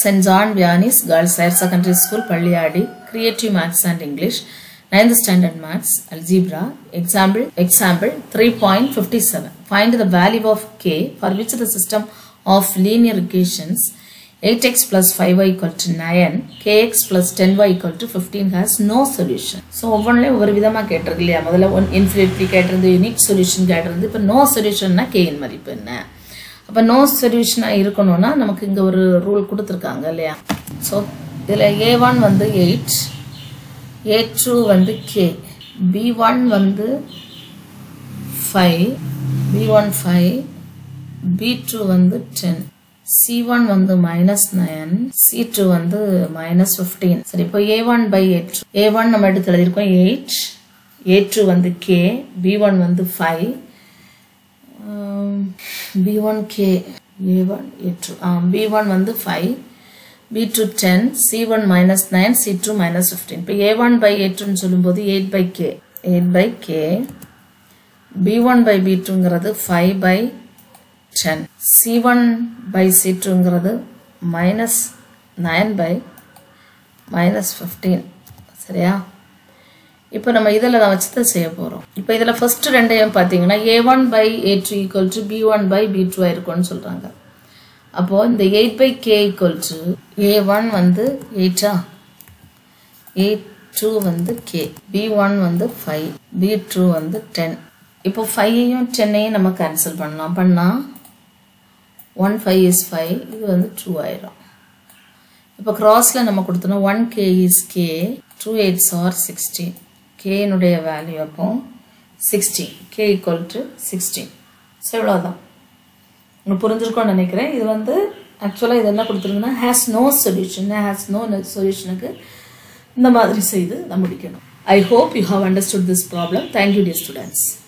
send John Vianney's girls higher secondary school Palliyadi creative maths and English ninth standard maths algebra example example 3.57 find the value of k for which the system of linear equations 8x plus 5y equal to 9 kx plus 10y equal to 15 has no solution so ஒவ்வொன்றிலையும் ஒவ்வொரு விதமாக கேட்டிருக்கு இல்லையா முதல்ல one infinity கேட்டிருந்து unique solution கேட்டிருந்து இப்போ no சொல்யூஷன்னா கேயின் மதிப்பு என்ன அப்போ நோ சொல்யூஷனாக இருக்கணும்னா நமக்கு இங்கே ஒரு ரூல் கொடுத்துருக்காங்க இல்லையா ஸோ இதில் ஏ ஒன் வந்து எயிட் ஏ டூ வந்து கே பி ஒன் வந்து five B one five B two வந்து டென் சி ஒன் வந்து மைனஸ் நைன் சி டூ வந்து மைனஸ் ஃபிஃப்டீன் சரி இப்போ A one by A two A one நம்ம எடுத்து எழுதியிருக்கோம் எயிட் ஏ டூ வந்து கே பி ஒன் வந்து five B one K A one A two B one வந்து five B two ten C one minus nine C two minus fifteen இப்போ A one by A டூன்னு சொல்லும்போது eight by K eight by K B one by B டூங்கிறது five by ten C one by C டூங்கிறது minus nine by minus fifteen சரியா இப்போ நம்ம இதில் நான் வச்சு தான் செய்ய போகிறோம் இப்போ இதில் ஃபஸ்ட்டு ரெண்டையும் பார்த்தீங்கன்னா A one by A two equal to B one by B two இருக்கும்னு சொல்கிறாங்க அப்போது இந்த eight by K equal to A one வந்து எயிட்டா ஏ டூ வந்து கே பி ஒன் வந்து ஃபைவ் பி டூ வந்து டென் இப்போ ஃபைவையும் டென்னையும் நம்ம கேன்சல் பண்ணலாம் பண்ணால் ஒன் ஃபைவ் இஸ் ஃபைவ் இது வந்து டூ ஆயிரும் இப்போ கிராஸில் நம்ம கொடுத்தோன்னா one K is K two eights are sixteen கேனுடைய வேல்யூ அப்போ sixteen K equal to sixteen so இவ்வளோதான் உங்களுக்கு புரிஞ்சிருக்கோம்னு நினைக்கிறேன் இது வந்து ஆக்சுவலாக இது என்ன கொடுத்துருங்கன்னா has no solution has no சொல்யூஷனுக்கு இந்த மாதிரி செய்து நான் முடிக்கணும் I hope you have understood this problem thank you dear students